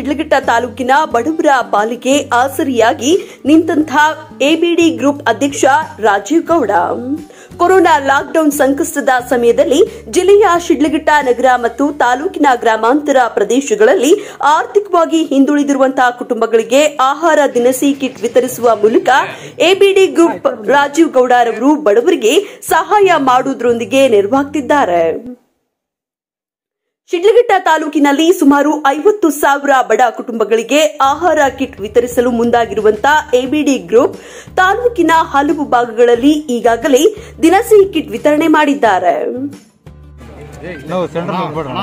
ಶಿಡ್ಲಘಟ್ಟ ತಾಲೂಕಿನ ಬಡವರ ಪಾಲಿಗೆ ಆಸರಿಯಾಗಿ ನಿಂತಹ ಎಬಿಡಿ ಗ್ರೂಪ್ ಅಧ್ಯಕ್ಷ ರಾಜೀವ್ ಗೌಡ ಕೊರೋನಾ ಲಾಕ್ಡೌನ್ ಸಂಕಷ್ಟದ ಸಮಯದಲ್ಲಿ ಜಿಲ್ಲೆಯ ಶಿಡ್ಲಘಟ್ಟ ನಗರ ಮತ್ತು ತಾಲೂಕಿನ ಗ್ರಾಮಾಂತರ ಪ್ರದೇಶಗಳಲ್ಲಿ ಆರ್ಥಿಕವಾಗಿ ಹಿಂದುಳಿದಿರುವಂತಹ ಕುಟುಂಬಗಳಿಗೆ ಆಹಾರ ದಿನಸಿ ಕಿಟ್ ವಿತರಿಸುವ ಮೂಲಕ ಎಬಿಡಿ ಗ್ರೂಪ್ ರಾಜೀವ್ ಗೌಡರವರು ಬಡವರಿಗೆ ಸಹಾಯ ಮಾಡುವುದರೊಂದಿಗೆ ನೆರವಾಗ್ತಿದ್ದಾರೆ ಶಿಡ್ಲಘಟ್ಟ ತಾಲೂಕಿನಲ್ಲಿ ಸುಮಾರು ಐವತ್ತು ಸಾವಿರ ಬಡ ಕುಟುಂಬಗಳಿಗೆ ಆಹಾರ ಕಿಟ್ ವಿತರಿಸಲು ಮುಂದಾಗಿರುವಂತಹ ಎಬಿಡಿ ಗ್ರೂಪ್ ತಾಲೂಕಿನ ಹಲವು ಭಾಗಗಳಲ್ಲಿ ಈಗಾಗಲೇ ದಿನಸಿ ಕಿಟ್ ವಿತರಣೆ ಮಾಡಿದ್ದಾರೆ ನಾವು ಸೆಂಟ್ರಲ್ ಹೋಗ್ಬೇಡ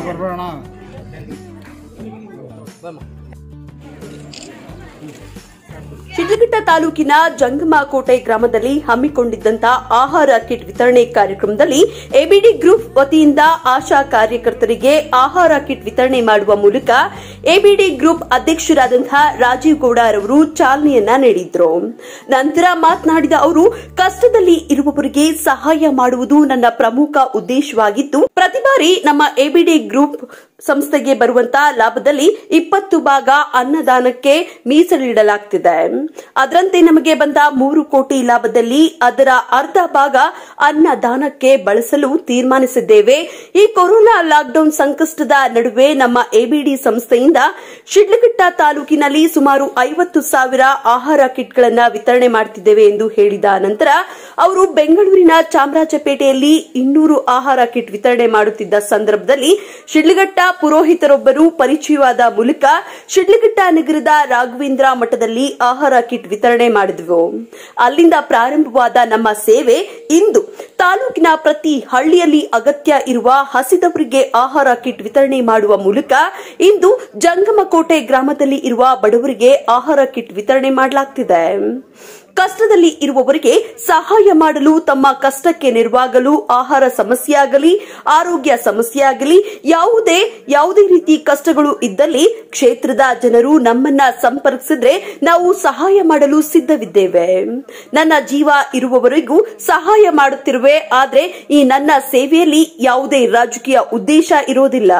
ಶಿಡ್ಲಘಟ್ಟ ತಾಲೂಕಿನ ಜಂಗಮಕೋಟೆ ಗ್ರಾಮದಲ್ಲಿ ಹಮ್ಮಿಕೊಂಡಿದ್ದಂತಹ ಆಹಾರ ಕಿಟ್ ವಿತರಣೆ ಕಾರ್ಯಕ್ರಮದಲ್ಲಿ ಎಬಿಡಿ ಗ್ರೂಪ್ ವತಿಯಿಂದ ಆಶಾ ಕಾರ್ಯಕರ್ತರಿಗೆ ಆಹಾರ ಕಿಟ್ ವಿತರಣೆ ಮಾಡುವ ಮೂಲಕ ಎಬಿಡಿ ಗ್ರೂಪ್ ಅಧ್ಯಕ್ಷರಾದಂತಹ ರಾಜೀವ್ ಗೌಡರವರು ಚಾಲನೆಯನ್ನ ನೀಡಿದ್ರು ನಂತರ ಮಾತನಾಡಿದ ಅವರು ಕಷ್ಟದಲ್ಲಿ ಇರುವವರಿಗೆ ಸಹಾಯ ಮಾಡುವುದು ನನ್ನ ಪ್ರಮುಖ ಉದ್ದೇಶವಾಗಿದ್ದು ಪ್ರತಿ ಬಾರಿ ನಮ್ಮ ಎಬಿಡಿ ಗ್ರೂಪ್ ಸಂಸ್ಥೆಗೆ ಬರುವಂತಹ ಲಾಭದಲ್ಲಿ ಇಪ್ಪತ್ತು ಭಾಗ ಅನ್ನದಾನಕ್ಕೆ ಮೀಸಲಿಡಲಾಗ್ತಿದೆ ಅದರಂತೆ ನಮಗೆ ಬಂದ ಮೂರು ಕೋಟಿ ಲಾಭದಲ್ಲಿ ಅದರ ಅರ್ಧ ಭಾಗ ಅನ್ನದಾನಕ್ಕೆ ಬಳಸಲು ತೀರ್ಮಾನಿಸಿದ್ದೇವೆ ಈ ಕೊರೋನಾ ಲಾಕ್ಡೌನ್ ಸಂಕಷ್ಟದ ನಡುವೆ ನಮ್ಮ ಎಬಿಡಿ ಸಂಸ್ಥೆಯಿಂದ ಶಿಡ್ಲಘಟ್ಟ ತಾಲೂಕಿನಲ್ಲಿ ಸುಮಾರು ಐವತ್ತು ಸಾವಿರ ಆಹಾರ ಕಿಟ್ಗಳನ್ನು ವಿತರಣೆ ಮಾಡುತ್ತಿದ್ದೇವೆ ಎಂದು ಹೇಳಿದ ನಂತರ ಅವರು ಬೆಂಗಳೂರಿನ ಚಾಮರಾಜಪೇಟೆಯಲ್ಲಿ ಇನ್ನೂರು ಆಹಾರ ಕಿಟ್ ವಿತರಣೆ ಮಾಡುತ್ತಿದ್ದ ಸಂದರ್ಭದಲ್ಲಿ ಶಿಡ್ಲಘಟ್ಟ ಪುರೋಹಿತರೊಬ್ಬರು ಪರಿಚಯವಾದ ಮೂಲಕ ಶಿಡ್ಲಘಟ್ಟ ನಗರದ ರಾಘವೇಂದ್ರ ಮಠದಲ್ಲಿ ಆಹಾರ ಕಿಟ್ ವಿತರಣೆ ಮಾಡಿದೆವು ಅಲ್ಲಿಂದ ಪ್ರಾರಂಭವಾದ ನಮ್ಮ ಸೇವೆ ಇಂದು ತಾಲೂಕಿನ ಪ್ರತಿ ಹಳ್ಳಿಯಲ್ಲಿ ಅಗತ್ಯ ಇರುವ ಹಸಿದವರಿಗೆ ಆಹಾರ ಕಿಟ್ ವಿತರಣೆ ಮಾಡುವ ಮೂಲಕ ಇಂದು ಜಂಗಮಕೋಟೆ ಗ್ರಾಮದಲ್ಲಿ ಇರುವ ಬಡವರಿಗೆ ಆಹಾರ ಕಿಟ್ ವಿತರಣೆ ಮಾಡಲಾಗ್ತಿದೆ ಕಷ್ಟದಲ್ಲಿ ಇರುವವರಿಗೆ ಸಹಾಯ ಮಾಡಲು ತಮ್ಮ ಕಷ್ಟಕ್ಕೆ ನೆರವಾಗಲು ಆಹಾರ ಸಮಸ್ಯೆಯಾಗಲಿ ಆರೋಗ್ಯ ಸಮಸ್ಯೆಯಾಗಲಿ ಯಾವುದೇ ಯಾವುದೇ ರೀತಿ ಕಷ್ಟಗಳು ಇದ್ದಲ್ಲಿ ಕ್ಷೇತ್ರದ ಜನರು ನಮ್ಮನ್ನ ಸಂಪರ್ಕಿಸಿದ್ರೆ ನಾವು ಸಹಾಯ ಮಾಡಲು ಸಿದ್ಧವಿದ್ದೇವೆ ನನ್ನ ಜೀವ ಇರುವವರೆಗೂ ಸಹಾಯ ಮಾಡುತ್ತಿರುವೆ ಆದ್ರೆ ಈ ನನ್ನ ಸೇವೆಯಲ್ಲಿ ಯಾವುದೇ ರಾಜಕೀಯ ಉದ್ದೇಶ ಇರೋದಿಲ್ಲ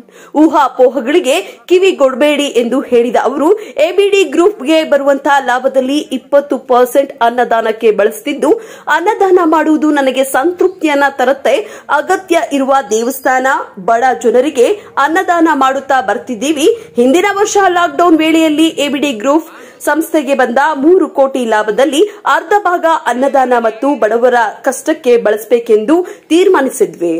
ಊಹಾಪೋಹಗಳಿಗೆ ಕಿವಿಗೊಡಬೇಡಿ ಎಂದು ಹೇಳಿದ ಅವರು ಎಬಿಡಿ ಗ್ರೂಪ್ಗೆ ಬರುವಂತಹ ಲಾಭದಲ್ಲಿ ಇಪ್ಪತ್ತು ಪರ್ಸೆಂಟ್ ಅನ್ನದಾನಕ್ಕೆ ಬಳಸುತ್ತಿದ್ದು ಅನ್ನದಾನ ಮಾಡುವುದು ನನಗೆ ಸಂತೃಪ್ತಿಯನ್ನ ತರುತ್ತೆ ಅಗತ್ಯ ಇರುವ ದೇವಸ್ಥಾನ ಬಡ ಜನರಿಗೆ ಅನ್ನದಾನ ಮಾಡುತ್ತಾ ಬರ್ತಿದ್ದೀವಿ ಹಿಂದಿನ ವರ್ಷ ಲಾಕ್ಡೌನ್ ವೇಳೆಯಲ್ಲಿ ಎಬಿಡಿ ಗ್ರೂಪ್ ಸಂಸ್ಥೆಗೆ ಬಂದ ಮೂರು ಕೋಟಿ ಲಾಭದಲ್ಲಿ ಅರ್ಧ ಭಾಗ ಅನ್ನದಾನ ಮತ್ತು ಬಡವರ ಕಷ್ಟಕ್ಕೆ ಬಳಸಬೇಕೆಂದು ತೀರ್ಮಾನಿಸಿದ್ವಿ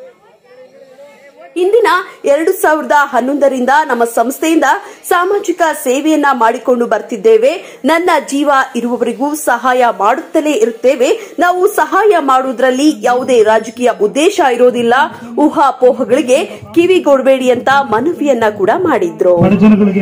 ಇಂದಿನ ಎರಡು ಸಾವಿರದ ಹನ್ನೊಂದರಿಂದ ನಮ್ಮ ಸಂಸ್ಥೆಯಿಂದ ಸಾಮಾಜಿಕ ಸೇವೆಯನ್ನ ಮಾಡಿಕೊಂಡು ಬರ್ತಿದ್ದೇವೆ ನನ್ನ ಜೀವ ಇರುವವರಿಗೂ ಸಹಾಯ ಮಾಡುತ್ತಲೇ ಇರುತ್ತೇವೆ ನಾವು ಸಹಾಯ ಮಾಡುವುದರಲ್ಲಿ ಯಾವುದೇ ರಾಜಕೀಯ ಉದ್ದೇಶ ಇರೋದಿಲ್ಲ ಊಹಾಪೋಹಗಳಿಗೆ ಕಿವಿಗೊಡಬೇಡಿ ಅಂತ ಮನವಿಯನ್ನ ಕೂಡ ಮಾಡಿದ್ರು ಬಡ ಜನಗಳಿಗೆ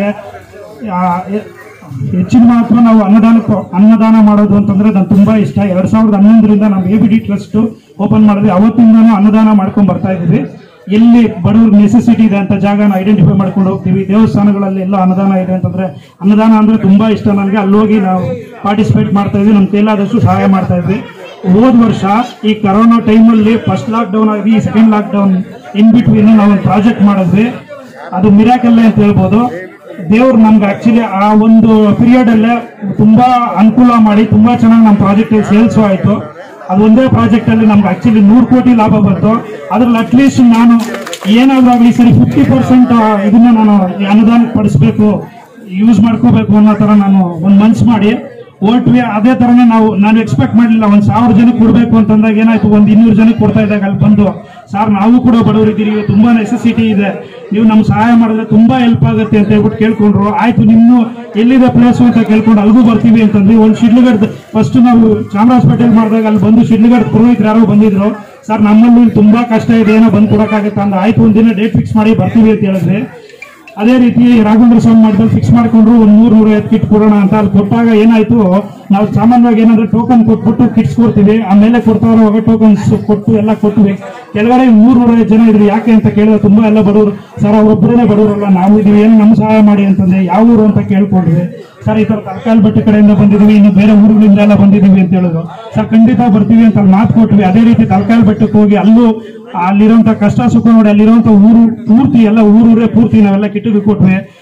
ಆ, ಎ- ಹೆಚ್ಚಿನ ಮಾತ್ರ ನಾವು ಅನ್ನದಾನ ಅನ್ನದಾನ ಮಾಡೋದು ಅಂತಂದ್ರೆ ನಂಗೆ ತುಂಬಾ ಇಷ್ಟ ಎರಡ್ ಸಾವಿರದ ಹನ್ನೊಂದರಿಂದ ನಾವು A B D trust open ಮಾಡಿದ್ವಿ ಅವತ್ತಿಂದನೂ ಅನ್ನದಾನ ಮಾಡ್ಕೊಂಡ್ ಬರ್ತಾ ಇದೀವಿ ಎಲ್ಲಿ ಬಡವ್ರ ನೆಸೆಸಿಟಿ ಇದೆ ಅಂತ ಜಾಗನ ಐಡೆಂಟಿಫೈ ಮಾಡ್ಕೊಂಡು ಹೋಗ್ತೀವಿ ದೇವಸ್ಥಾನಗಳಲ್ಲಿ ಎಲ್ಲ ಅನ್ನದಾನ ಇದೆ ಅಂತಂದ್ರೆ ಅನ್ನದಾನ ಅಂದ್ರೆ ತುಂಬಾ ಇಷ್ಟ ನನಗೆ ಅಲ್ಲಿ ಹೋಗಿ ನಾವು ಪಾರ್ಟಿಸಿಪೇಟ್ ಮಾಡ್ತಾ ಇದ್ವಿ ನಮ್ಮ ಕೈಲಾದಷ್ಟು ಸಹಾಯ ಮಾಡ್ತಾ ಇದ್ವಿ ಹೋದ ವರ್ಷ ಈ ಕರೋನಾ ಟೈಮಲ್ಲಿ ಫಸ್ಟ್ ಲಾಕ್ ಡೌನ್ ಆಗಿ second lockdown in between ನಾವು ಒಂದು ಪ್ರಾಜೆಕ್ಟ್ ಮಾಡಿದ್ವಿ ಅದು ಮಿರಾಕಲ್ಲೇ ಅಂತ ಹೇಳ್ಬೋದು ದೇವ್ರು ನಮ್ಗೆ ಆಕ್ಚುಲಿ ಆ ಒಂದು ಪೀರಿಯಡ್ ಅಲ್ಲೇ ತುಂಬಾ ಅನುಕೂಲ ಮಾಡಿ ತುಂಬಾ ಚೆನ್ನಾಗಿ ನಮ್ಮ ಪ್ರಾಜೆಕ್ಟ್ ಸೇಲ್ಸ್ ಆಯ್ತು ಅದು ಒಂದೇ ಪ್ರಾಜೆಕ್ಟ್ ಅಲ್ಲಿ ನಮ್ಗೆ ಆಕ್ಚುಲಿ ನೂರು ಕೋಟಿ ಲಾಭ ಬಂತು ಅದ್ರಲ್ಲಿ ಅಟ್ಲೀಸ್ಟ್ ನಾನು ಏನಾದ್ರೂ ಆಗಲಿ ಸರಿ ಫಿಫ್ಟಿ ಪರ್ಸೆಂಟ್ ಇದನ್ನ ನಾನು ಈ ಅನುದಾನಕ್ಕೆ ಪಡಿಸ್ಬೇಕು ಯೂಸ್ ಮಾಡ್ಕೋಬೇಕು ಅನ್ನೋ ತರ ನಾನು ಒಂದು ಮನ್ಸು ಮಾಡಿ ಹೊರಟ್ವಿ ಅದೇ ತರನೇ ನಾವು ನಾನು ಎಕ್ಸ್ಪೆಕ್ಟ್ ಮಾಡಲಿಲ್ಲ ಒಂದ್ ಸಾವಿರ ಜನಕ್ಕೆ ಕೊಡ್ಬೇಕು ಅಂತಂದಾಗ ಏನಾಯ್ತು ಒಂದ್ ಇನ್ನೂರು ಜನಕ್ಕೆ ಕೊಡ್ತಾ ಇದ್ದಾಗ ಅಲ್ಲಿ ಬಂದು ಸರ್ ನಾವು ಕೂಡ ಬಡವರಿದ್ದೀರಿ ತುಂಬಾ ನೆಸೆಸಿಟಿ ಇದೆ ನೀವು ನಮ್ಗೆ ಸಹಾಯ ಮಾಡಿದ್ರೆ ತುಂಬಾ ಹೆಲ್ಪ್ ಆಗುತ್ತೆ ಅಂತ ಹೇಳ್ಬಿಟ್ಟು ಕೇಳ್ಕೊಂಡ್ರು ಆಯ್ತು ನಿಮ್ನು ಎಲ್ಲಿದೆ ಪ್ಲೇಸ್ ಅಂತ ಕೇಳ್ಕೊಂಡು ಅಲ್ಲಿಗೂ ಬರ್ತೀವಿ ಅಂತಂದ್ವಿ ಒಂದು ಶಿಡ್ಲಗಡ್ ಫಸ್ಟ್ ನಾವು ಚಾಮರಾಜಪೇಟೆಲ್ ಮಾಡಿದಾಗ ಅಲ್ಲಿ ಬಂದು ಶಿಡ್ಲಗಡ್ ಪುರೋಹಿತರು ಯಾರೋ ಬಂದಿದ್ರು ಸರ್ ನಮ್ಮಲ್ಲಿ ತುಂಬಾ ಕಷ್ಟ ಇದೆ ಏನೋ ಬಂದು ಕೊಡಕ್ಕಾಗತ್ತೆ ಅಂದ ಆಯ್ತು ಒಂದಿನ ಡೇಟ್ ಫಿಕ್ಸ್ ಮಾಡಿ ಬರ್ತೀವಿ ಅಂತ ಹೇಳಿದ್ರಿ ಅದೇ ರೀತಿ ರಾಘವೇಂದ್ರ ಸ್ವಾಮಿ ಮಾಡಿದಲ್ಲಿ ಫಿಕ್ಸ್ ಮಾಡ್ಕೊಂಡ್ರು ಒಂದ್ ನೂರ್ ನೂರ ಐವತ್ತು ಕಿಟ್ ಕೊಡೋಣ ಅಂತ ಅಲ್ಲಿ ಕೊಟ್ಟಾಗ ಏನಾಯ್ತು ನಾವು ಸಾಮಾನ್ಯವಾಗಿ ಏನಾದ್ರೆ ಟೋಕನ್ ಕೊಟ್ಬಿಟ್ಟು ಕಿಟ್ಸ್ ಕೊಡ್ತೀವಿ ಆಮೇಲೆ ಕೊಡ್ತಾ ಇರುವಾಗ ಟೋಕನ್ಸ್ ಕೊಟ್ಟು ಎಲ್ಲ ಕೊಟ್ವಿ ಕೆಳಗಡೆ ನೂರ್ ನೂರ ಐವತ್ತು ಜನ ಇದ್ರು ಯಾಕೆ ಅಂತ ಕೇಳಿದ್ರೆ ತುಂಬಾ ಎಲ್ಲ ಬಡವರು ಸರ್ ಅವ್ರೊಬ್ಬರೇ ಬಡವರಲ್ಲ ನಾವು ಇದೀವಿ ಏನು ನಮ್ ಸಹಾಯ ಮಾಡಿ ಅಂತಂದ್ರೆ ಯಾವ ಊರು ಅಂತ ಕೇಳ್ಕೊಂಡ್ವಿ ಸರ್ ಈ ತರ ತರಕಾರಿ ಬಟ್ಟೆ ಕಡೆಯಿಂದ ಬಂದಿದೀವಿ ಇನ್ನು ಬೇರೆ ಊರುಗಳಿಂದ ಎಲ್ಲ ಬಂದಿದೀವಿ ಅಂತ ಹೇಳಿದ್ರು ಸರ್ ಖಂಡಿತ ಬರ್ತೀವಿ ಅಂತ ಅಲ್ಲಿ ಮಾತು ಕೊಟ್ವಿ ಅದೇ ರೀತಿ ತರಕಾರಿ ಬೆಟ್ಟಕ್ಕೆ ಹೋಗಿ ಅಲ್ಲೂ ಅಲ್ಲಿರುವಂತ ಕಷ್ಟ ಸುಖ ನೋಡಿ ಅಲ್ಲಿರುವಂತ ಊರು ಪೂರ್ತಿ ಎಲ್ಲ ಊರೂರೇ ಪೂರ್ತಿ ನಾವೆಲ್ಲ ಕಿಟ್ಟಿಗೆ ಕೊಟ್ವಿ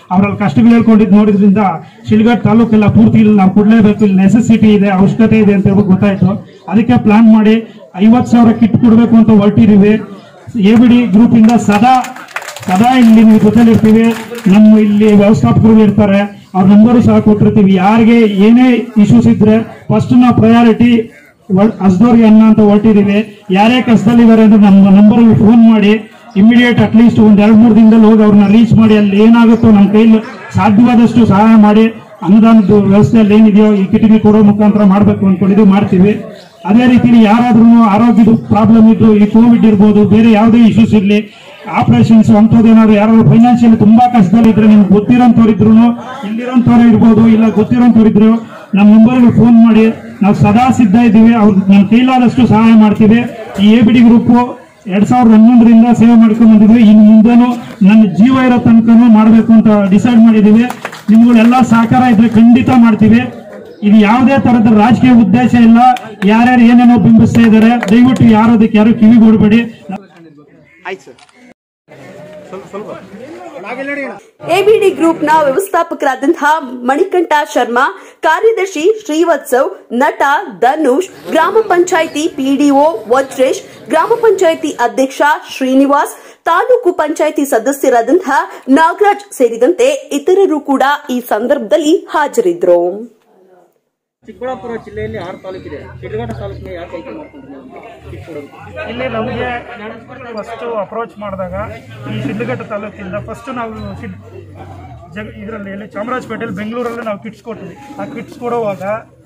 ಅವರಲ್ಲಿ ಕಷ್ಟಗಳು ಹೇಳ್ಕೊಂಡಿದ್ದು ನೋಡಿದ್ರಿಂದ ಶಿಲ್ಘಟ್ ತಾಲೂಕೆಲ್ಲ ಪೂರ್ತಿ ಇಲ್ಲಿ ನಾವು ಕೊಡ್ಲೇಬೇಕು ಇಲ್ಲಿ ನೆಸೆಸಿಟಿ ಇದೆ ಅವಶ್ಯಕತೆ ಇದೆ ಅಂತ ಹೇಳ್ಬಿಟ್ಟು ಗೊತ್ತಾಯ್ತು ಅದಕ್ಕೆ ಪ್ಲಾನ್ ಮಾಡಿ ಐವತ್ತು ಸಾವಿರ ಕಿಟ್ ಕೊಡಬೇಕು ಅಂತ ಹೊರಟಿದ್ದೀವಿ ಎ ಬಿ ಡಿ ಗ್ರೂಪ್ ಇಂದ ಸದಾ ಸದಾ ಇಲ್ಲಿ ನಿಮ್ಮ ಜೊತೆಲಿ ಇರ್ತೀವಿ ನಮ್ಮ ಇಲ್ಲಿ ವ್ಯವಸ್ಥಾಪಕರು ಇರ್ತಾರೆ ಅವ್ರ ನಂಬರು ಸಹ ಕೊಟ್ಟಿರ್ತೀವಿ ಯಾರಿಗೆ ಏನೇ ಇಶ್ಯೂಸ್ ಇದ್ರೆ ಫಸ್ಟ್ ನಾವು ಪ್ರಯಾರಿಟಿ ಹಸ್ದವ್ರಿಗೆ ಅನ್ನ ಅಂತ ಹೊರಟಿದೀವಿ ಯಾರೇ ಕಷ್ಟದಲ್ಲಿದ್ದಾರೆ ಅಂದ್ರೆ ನಮ್ಮ ನಂಬರ್ ಫೋನ್ ಮಾಡಿ ಇಮಿಡಿಯೇಟ್ ಅಟ್ಲೀಸ್ಟ್ ಒಂದ್ ಎರಡ್ ಮೂರು ದಿನದಲ್ಲಿ ಹೋಗಿ ಅವ್ರನ್ನ ರೀಚ್ ಮಾಡಿ ಅಲ್ಲಿ ಏನಾಗುತ್ತೋ ನಮ್ಮ ಕೈಲಿ ಸಾಧ್ಯವಾದಷ್ಟು ಸಹಾಯ ಮಾಡಿ ಅನುದಾನದ ವ್ಯವಸ್ಥೆಯಲ್ಲಿ ಏನಿದೆಯೋ ಈ ಕಿಟಿಗೆ ಕೊಡೋ ಮುಖಾಂತರ ಮಾಡಬೇಕು ಅನ್ಕೊಂಡಿದ್ದು ಮಾಡ್ತೀವಿ ಅದೇ ರೀತಿಲಿ ಯಾರಾದ್ರೂ ಆರೋಗ್ಯದ ಪ್ರಾಬ್ಲಮ್ ಇದ್ದು ಈ ಕೋವಿಡ್ ಇರ್ಬೋದು ಬೇರೆ ಯಾವುದೇ ಇಶ್ಯೂಸ್ ಇರಲಿ ಆಪರೇಷನ್ಸ್ ಅಂಥದ್ದೇನಾದ್ರು ಯಾರು ಫೈನಾನ್ಷಿಯಲಿ ತುಂಬಾ ಕಷ್ಟದಲ್ಲಿದ್ರೆ ನಿಮ್ಗೆ ಗೊತ್ತಿರೋಂಥವ್ರು ಇದ್ರು ಇಲ್ಲಿರೋಂಥವ್ರು ಇರ್ಬೋದು ಇಲ್ಲ ಗೊತ್ತಿರೋಂಥವ್ರು ಇದ್ರು ನಮ್ಮ ನಂಬರ್ಗೆ ಫೋನ್ ಮಾಡಿ ನಾವು ಸದಾ ಸಿದ್ಧ ಇದ್ದೀವಿ ಅವ್ರು ನಮ್ಮ ಕೈಲಾದಷ್ಟು ಸಹಾಯ ಮಾಡ್ತೀವಿ ಈ ಎ ಬಿ ಡಿ ಗ್ರೂಪು ಎರಡ್ ಸಾವಿರದ ಹನ್ನೊಂದರಿಂದ ಸೇವೆ ಮಾಡ್ಕೊಂಡು ಬಂದಿದ್ವಿ ಇನ್ನು ಮುಂದೆನೂ ನನ್ನ ಜೀವ ಇರೋ ತನಕನೂ ಮಾಡಬೇಕು ಅಂತ ಡಿಸೈಡ್ ಮಾಡಿದ್ದೀವಿ ನಿಮ್ಗಳೆಲ್ಲ ಸಹಕಾರ ಇದ್ರೆ ಖಂಡಿತ ಮಾಡ್ತೀವಿ ಇದು ಯಾವುದೇ ತರದ ರಾಜಕೀಯ ಉದ್ದೇಶ ಇಲ್ಲ ಯಾರ್ಯಾರು ಏನೇನೋ ಬಿಂಬಿಸ್ತಾ ಇದ್ದಾರೆ ದಯವಿಟ್ಟು ಯಾರು ಅದಕ್ಕೆ ಯಾರು ಕಿವಿಗೊಡಬೇಡಿ ಎಬಿಡಿ ಗ್ರೂಪ್ನ ವ್ಯವಸ್ಥಾಪಕರಾದಂತಹ ಮಣಿಕಂಠ ಶರ್ಮಾ ಕಾರ್ಯದರ್ಶಿ ಶ್ರೀವತ್ಸವ್ ನಟ ಧನುಷ್ ಗ್ರಾಮ ಪಂಚಾಯಿತಿ ಪಿಡಿಒ ವಜ್ರೇಶ್ ಗ್ರಾಮ ಪಂಚಾಯಿತಿ ಅಧ್ಯಕ್ಷ ಶ್ರೀನಿವಾಸ್ ತಾಲೂಕು ಪಂಚಾಯಿತಿ ಸದಸ್ಯರಾದಂತಹ ನಾಗರಾಜ್ ಸೇರಿದಂತೆ ಇತರರು ಕೂಡ ಈ ಸಂದರ್ಭದಲ್ಲಿ ಹಾಜರಿದ್ದರು ಚಿಕ್ಕಬಳ್ಳಾಪುರ ಜಿಲ್ಲೆಯಲ್ಲಿ ಆರು ತಾಲೂಕಿದೆ ಶಿಡ್ಲಘಟ್ಟ ತಾಲೂಕಿನ ಯಾಕೆ ಆಯ್ಕೆ ಮಾಡ್ಕೊಂಡಿದ್ದೀವಿ ಚಿಕ್ಕಬಳ್ಳಾಪುರ ಇಲ್ಲಿ ನಮಗೆ ಫಸ್ಟ್ ಅಪ್ರೋಚ್ ಮಾಡಿದಾಗ ಈ ಶಿಡ್ಲಘಟ್ಟ ತಾಲೂಕಿಂದ ಫಸ್ಟ್ ನಾವು ಶಿಡ್ ಜಗ ಇದರಲ್ಲಿ ಎಲ್ಲಿ ಚಾಮರಾಜಪೇಟೆಯಲ್ಲಿ ಬೆಂಗಳೂರಲ್ಲಿ ನಾವು ಕಿಟ್ಸ್ ಕೊಟ್ವಿ ಆ ಕಿಟ್ಸ್ ಕೊಡುವಾಗ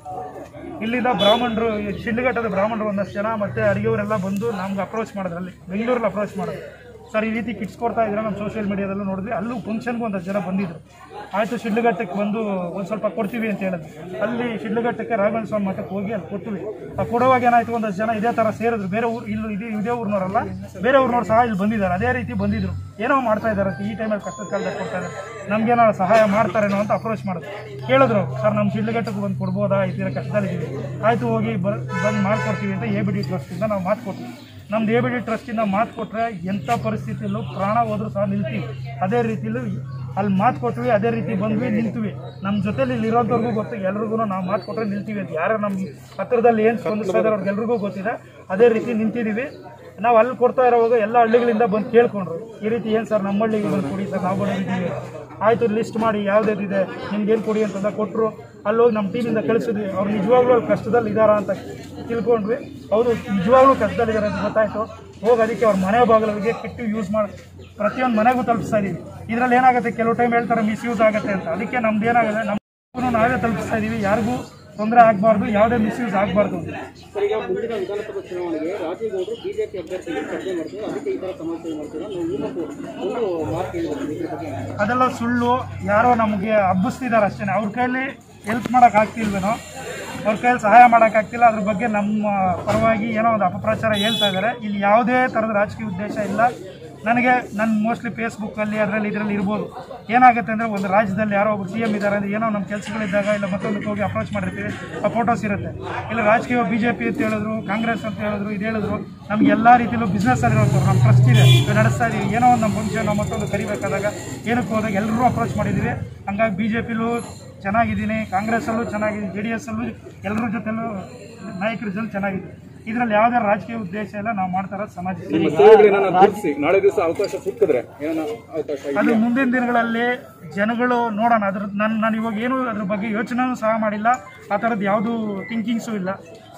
ಇಲ್ಲಿಂದ ಬ್ರಾಹ್ಮಣರು ಈ ಶಿಡ್ಲಘಟ್ಟದ ಬ್ರಾಹ್ಮಣರು ಒಂದಷ್ಟು ಜನ ಮತ್ತೆ ಅಡಿಗೆಯವರೆಲ್ಲ ಬಂದು ನಮ್ಗೆ ಅಪ್ರೋಚ್ ಮಾಡಿದ್ರು ಅಲ್ಲಿ ಬೆಂಗಳೂರಲ್ಲಿ ಅಪ್ರೋಚ್ ಮಾಡಿದ್ರು ಸರ್ ಈ ರೀತಿ ಕಿಟ್ಸ್ ಕೊಡ್ತಾ ಇದ್ರೆ ನಮ್ಮ ಸೋಷಿಯಲ್ ಮೀಡಿಯಾದಲ್ಲೂ ನೋಡಿದ್ವಿ ಅಲ್ಲೂ ಫಂಕ್ಷನ್ಗೂ ಒಂದಷ್ಟು ಜನ ಬಂದಿದ್ರು ಆಯಿತು ಶಿಡ್ಲಘಟ್ಟಕ್ಕೆ ಬಂದು ಒಂದು ಸ್ವಲ್ಪ ಕೊಡ್ತೀವಿ ಅಂತ ಹೇಳಿದ್ರು ಅಲ್ಲಿ ಶಿಡ್ಲಘಟ್ಟಕ್ಕೆ ರಾಘವೇಂದ್ರ ಸ್ವಾಮಿ ಮಠಕ್ಕೆ ಹೋಗಿ ಅಲ್ಲಿ ಕೊಟ್ವಿ ಆ ಕೊಡುವಾಗ ಏನಾಯ್ತು ಒಂದಷ್ಟು ಜನ ಇದೇ ಥರ ಸೇರಿದ್ರು ಬೇರೆ ಊರು ಇಲ್ಲಿ ಇದು ಇದೇ ಊರಿನವರಲ್ಲ ಬೇರೆ ಊರಿನವ್ರು ಸಹ ಇಲ್ಲಿ ಬಂದಿದ್ದಾರೆ ಅದೇ ರೀತಿ ಬಂದಿದ್ರು ಏನೋ ಮಾಡ್ತಾ ಇದ್ದಾರೆ ಅಂತ ಈ ಟೈಮಲ್ಲಿ ಕಷ್ಟದ ಕಾಲದಾಗ ಕೊಡ್ತಾ ಇದ್ದಾರೆ ನಮ್ಗೇನೋ ಸಹಾಯ ಮಾಡ್ತಾರೇನೋ ಅಂತ ಅಪ್ರೋಚ್ ಮಾಡಿದ್ರು ಕೇಳಿದ್ರು ಸರ್ ನಮ್ಮ ಶಿಡ್ಲಘಟ್ಟಕ್ಕೆ ಬಂದು ಕೊಡ್ಬೋದಾ ಈ ಥರ ಕಷ್ಟದಲ್ಲಿದ್ದೀವಿ ಆಯಿತು ಹೋಗಿ ಬಂದು ಮಾಡ್ಕೊಡ್ತೀವಿ ಅಂತ ಎ ಬಿ ಡಿ ಟ್ರಸ್ಟಿಂದ ನಾವು ಮಾತು ಕೊಟ್ವಿ ನಮ್ದು ಎ ಬಿ ಡಿ ಟ್ರಸ್ಟಿಂದ ಮಾತು ಕೊಟ್ಟರೆ ಎಂಥ ಪರಿಸ್ಥಿತಿಯಲ್ಲೂ ಪ್ರಾಣ ಹೋದ್ರೂ ಸಹ ನಿಲ್ತೀವಿ ಅದೇ ರೀತಿಲೂ ಅಲ್ಲಿ ಮಾತು ಕೊಟ್ವಿ ಅದೇ ರೀತಿ ಬಂದ್ವಿ ನಿಲ್ತೀವಿ ನಮ್ಮ ಜೊತೆಲಿ ಇಲ್ಲಿ ಇರೋಂಥವ್ರಿಗೂ ಗೊತ್ತು ಎಲ್ರಿಗೂ ನಾವು ಮಾತು ಕೊಟ್ಟರೆ ನಿಲ್ತೀವಿ ಅಂತ ಯಾರು ನಮ್ಮ ಹತ್ತಿರದಲ್ಲಿ ಏನು ಸ್ಪಂದಿಸ್ತಾ ಇದ್ದಾರೆ ಅವ್ರಿಗೆಲ್ರಿಗೂ ಗೊತ್ತಿದೆ ಅದೇ ರೀತಿ ನಿಂತಿದ್ದೀವಿ ನಾವು ಅಲ್ಲಿ ಕೊಡ್ತಾ ಇರೋವಾಗ ಎಲ್ಲ ಹಳ್ಳಿಗಳಿಂದ ಬಂದು ಕೇಳ್ಕೊಂಡ್ರು ಈ ರೀತಿ ಏನು ಸರ್ ನಮ್ಮ ಹಳ್ಳಿಗೆ ಬಂದು ಕೊಡಿ ಸರ್ ನಾವು ಬಂದಿದ್ದೀವಿ ಆಯಿತು ಲಿಸ್ಟ್ ಮಾಡಿ ಯಾವ್ದಿದೆ ನಿಮ್ಗೆ ಏನು ಕೊಡಿ ಅಂತಂದ ಕೊಟ್ಟರು ಅಲ್ಲಿ ಹೋಗಿ ನಮ್ಮ ಟೀಮಿಂದ ಕಳಿಸಿದ್ವಿ ಅವ್ರು ನಿಜವಾಗ್ಲೂ ಅಲ್ಲಿ ಕಷ್ಟದಲ್ಲಿ ಇದ್ದಾರಾ ಅಂತ ತಿಳ್ಕೊಂಡ್ವಿ ಅವರು ನಿಜವಾಗ್ಲೂ ಕಷ್ಟದಲ್ಲಿದ್ದಾರೆ ಅಂತ ಗೊತ್ತಾಯ್ತು ಹೋಗಿ ಅದಕ್ಕೆ ಅವ್ರ ಮನೆ ಬಾಗಿಲಿಗೆ ಕಿಟ್ಟು ಯೂಸ್ ಮಾಡಿ ಪ್ರತಿಯೊಂದು ಮನೆಗೂ ತಲುಪಿಸ್ತಾ ಇದೀವಿ ಇದರಲ್ಲಿ ಏನಾಗುತ್ತೆ ಕೆಲವು ಟೈಮ್ ಹೇಳ್ತಾರೆ ಮಿಸ್ಯೂಸ್ ಆಗುತ್ತೆ ಅಂತ ಅದಕ್ಕೆ ನಮ್ದು ಏನಾಗುತ್ತೆ ನಮ್ಮ ನಾವೇ ತಲುಪಿಸ್ತಾ ಇದೀವಿ ಯಾರಿಗೂ ತೊಂದರೆ ಆಗಬಾರ್ದು ಯಾವುದೇ ಮಿಸ್ಯೂಸ್ ಆಗಬಾರ್ದು ಸರ್ ಈಗ ಮುಂದಿನ ವಿಧಾನಸಭಾ ಚುನಾವಣೆಗೆ ರಾಜೇಗೌಡರು ಬಿಜೆಪಿ ಅಭ್ಯರ್ಥಿಗೆ ಸ್ಪರ್ಧೆ ಮಾಡ್ತಾರೆ ಅದಕ್ಕೆ ಈ ಥರ ಸಮಸ್ಯೆ ಮಾಡ್ತೀರಾ ನಾವು ಈ ಮತ್ತು ಒಂದು ಮಾತು ಕೇಳಿಬರ್ತೀವಿ ಇದ್ರ ಬಗ್ಗೆ ಅದೆಲ್ಲ ಸುಳ್ಳು ಯಾರೋ ನಮಗೆ ಹಬ್ಬಿಸ್ತಿದ್ದಾರೆ ಅಷ್ಟೇ ಅವ್ರ ಕೈಲಿ ಹೆಲ್ಪ್ ಮಾಡೋಕೆ ಆಗ್ತಿಲ್ವೇನೋ ಅವ್ರ ಕೈಯಲ್ಲಿ ಸಹಾಯ ಮಾಡೋಕ್ಕಾಗ್ತಿಲ್ಲ ಅದ್ರ ಬಗ್ಗೆ ನಮ್ಮ ಪರವಾಗಿ ಏನೋ ಒಂದು ಅಪಪ್ರಚಾರ ಹೇಳ್ತಾ ಇದ್ದಾರೆ ಇಲ್ಲಿ ಯಾವುದೇ ಥರದ ರಾಜಕೀಯ ಉದ್ದೇಶ ಇಲ್ಲ ನನಗೆ ನನ್ನ ಮೋಸ್ಟ್ಲಿ ಫೇಸ್ಬುಕ್ಕಲ್ಲಿ ಅದರಲ್ಲಿ ಇದರಲ್ಲಿ ಇರ್ಬೋದು ಏನಾಗುತ್ತೆ ಅಂದರೆ ಒಂದು ರಾಜ್ಯದಲ್ಲಿ ಯಾರೋ ಒಬ್ಬರು ಸಿ ಎಮ್ ಇದ್ದಾರೆ ಅಂದರೆ ಏನೋ ನಮ್ಮ ಕೆಲಸಗಳಿದ್ದಾಗ ಇಲ್ಲ ಮತ್ತೊಂದಕ್ಕೆ ಹೋಗಿ ಅಪ್ರೋಚ್ ಮಾಡಿರ್ತೀವಿ ಆ ಫೋಟೋಸ್ ಇರುತ್ತೆ ಇಲ್ಲ ರಾಜಕೀಯ ಬಿ ಜೆ ಪಿ ಅಂತ ಹೇಳಿದ್ರು ಕಾಂಗ್ರೆಸ್ ಅಂತ ಹೇಳಿದ್ರು ಇದು ಹೇಳಿದ್ರು ನಮ್ಗೆ ಎಲ್ಲ ರೀತಿಯಲ್ಲೂ ಬಿಸ್ನೆಸ್ ಆಗಿರೋಂಥವ್ರು ನಮ್ಮ ಟ್ರಸ್ಟ್ ಇದೆ ಇದು ನಡೆಸ್ತಾ ಇದೀವಿ ಏನೋ ಒಂದು ನಮ್ಮ ಫಂಕ್ಷನ್ ಮತ್ತೊಂದು ಕರಿಬೇಕಾದಾಗ ಏನಕ್ಕೆ ಹೋದಾಗ ಎಲ್ಲರೂ ಅಪ್ರೋಚ್ ಮಾಡಿದ್ದೀವಿ ಹಂಗಾಗಿ ಬಿ ಜೆ ಪಿಲೂ ಚೆನ್ನಾಗಿದ್ದೀನಿ ಕಾಂಗ್ರೆಸ್ಸಲ್ಲೂ ಚೆನ್ನಾಗಿದ್ದೀನಿ ಜೆ ಡಿ ಎಸ್ ಅಲ್ಲೂ ಎಲ್ಲರ ಜೊತೆಲೂ ನಾಯಕರ ಜೊತೆ ಚೆನ್ನಾಗಿದೆ ಇದರಲ್ಲಿ ಯಾವುದೇ ರಾಜಕೀಯ ಉದ್ದೇಶ ಇಲ್ಲ ನಾವು ಮಾಡ್ತಾ ಇರೋದು ಸಮಾಜ ಸೇವೆ. ಸೇವೆಗಳನ್ನ ಗುರುತಿಸಿ ನಾಳೆ ದಿವಸ ಅವಕಾಶ ಸಿಕ್ಕಿದ್ರೆ ಏನೋ ಅವಕಾಶ ಅದು ಮುಂದಿನ ದಿನಗಳಲ್ಲಿ ಜನಗಳು ನೋಡೋಣ ಅದ್ರ ನಾನು ನಾನು ಇವಾಗ ಏನು ಅದ್ರ ಬಗ್ಗೆ ಯೋಚನೆನೂ ಸಹ ಮಾಡಿಲ್ಲ ಆ ಥರದ್ದು ಯಾವುದು ಥಿಂಕಿಂಗ್ಸು ಇಲ್ಲ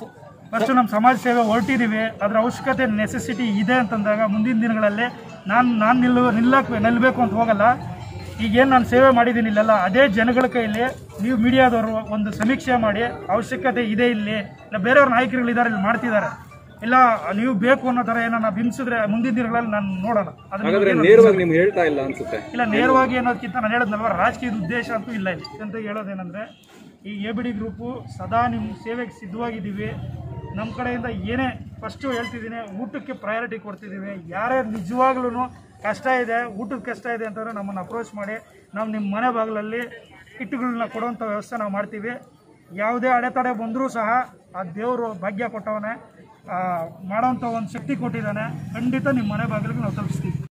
ಫಸ್ಟು ನಮ್ಮ ಸಮಾಜ ಸೇವೆ ಹೊರಟಿದ್ದೀವಿ ಅದ್ರ ಅವಶ್ಯಕತೆ ನೆಸೆಸಿಟಿ ಇದೆ ಅಂತಂದಾಗ ಮುಂದಿನ ದಿನಗಳಲ್ಲಿ ನಾನು ನಾನು ನಿಲ್ಲು ನಿಲ್ಲಕ್ಕೆ ನಿಲ್ಲಬೇಕು ಅಂತ ಹೋಗಲ್ಲ ಈಗೇನು ನಾನು ಸೇವೆ ಮಾಡಿದ್ದೀನಿ ಇಲ್ಲೆಲ್ಲ ಅದೇ ಜನಗಳ ಕೈಲಿ ನೀವು ಮೀಡಿಯಾದವರು ಒಂದು ಸಮೀಕ್ಷೆ ಮಾಡಿ ಅವಶ್ಯಕತೆ ಇದೆ ಇಲ್ಲಿ ಇಲ್ಲ ಬೇರೆಯವ್ರ ನಾಯಕರುಗಳಿದ್ದಾರೆ ಇಲ್ಲಿ ಮಾಡ್ತಿದ್ದಾರೆ ಇಲ್ಲ ನೀವು ಬೇಕು ಅನ್ನೋ ಥರ ಏನನ್ನ ಬಿಂಬಿಸಿದ್ರೆ ಮುಂದಿನ ದಿನಗಳಲ್ಲಿ ನಾನು ನೋಡೋಣ ಅದನ್ನ ಹಾಗಾದ್ರೆ ಏನು- ನೇರವಾಗಿ ನಿಮ್ಗೆ ಹೇಳ್ತಾ ಇಲ್ಲ ಅನ್ಸುತ್ತೆ ಇಲ್ಲ ನೇರವಾಗಿ ಅನ್ನೋದಕ್ಕಿಂತ ನಾನು ಹೇಳೋದ್ನಲ್ವ ರಾಜಕೀಯದ ಉದ್ದೇಶ ಅಂತೂ ಇಲ್ಲ ಇಲ್ಲಿ ಅಂತ ಹೇಳೋದೇನೆಂದರೆ ಈ ಎ ಬಿ ಡಿ ಗ್ರೂಪು ಸದಾ ನಿಮ್ಮ ಸೇವೆಗೆ ಸಿದ್ಧವಾಗಿದ್ದೀವಿ ನಮ್ಮ ಕಡೆಯಿಂದ ಏನೇ ಫಸ್ಟು ಹೇಳ್ತಿದ್ದೀನಿ ಊಟಕ್ಕೆ ಪ್ರಯಾರಿಟಿ ಕೊಡ್ತಿದ್ದೀವಿ ಯಾರೇ ನಿಜವಾಗ್ಲೂ ಕಷ್ಟ ಇದೆ ಊಟದ ಕಷ್ಟ ಇದೆ ಅಂತಂದರೆ ನಮ್ಮನ್ನು ಅಪ್ರೋಚ್ ಮಾಡಿ ನಾವು ನಿಮ್ಮ ಮನೆ ಬಾಗಿಲಲ್ಲಿ ಕಿಟ್ಟುಗಳನ್ನ ಕೊಡುವಂಥ ವ್ಯವಸ್ಥೆ ನಾವು ಮಾಡ್ತೀವಿ ಯಾವುದೇ ಅಡೆತಡೆ ಬಂದರೂ ಸಹ ಆ ದೇವರು ಭಾಗ್ಯ ಕೊಟ್ಟವನೇ ಮಾಡೋವಂಥ ಒಂದು ಶಕ್ತಿ ಕೊಟ್ಟಿದ್ದಾನೆ ಖಂಡಿತ ನಿಮ್ಮ ಮನೆ ಬಾಗಿಲಿಗೆ ನಾವು ತಲುಪಿಸ್ತೀವಿ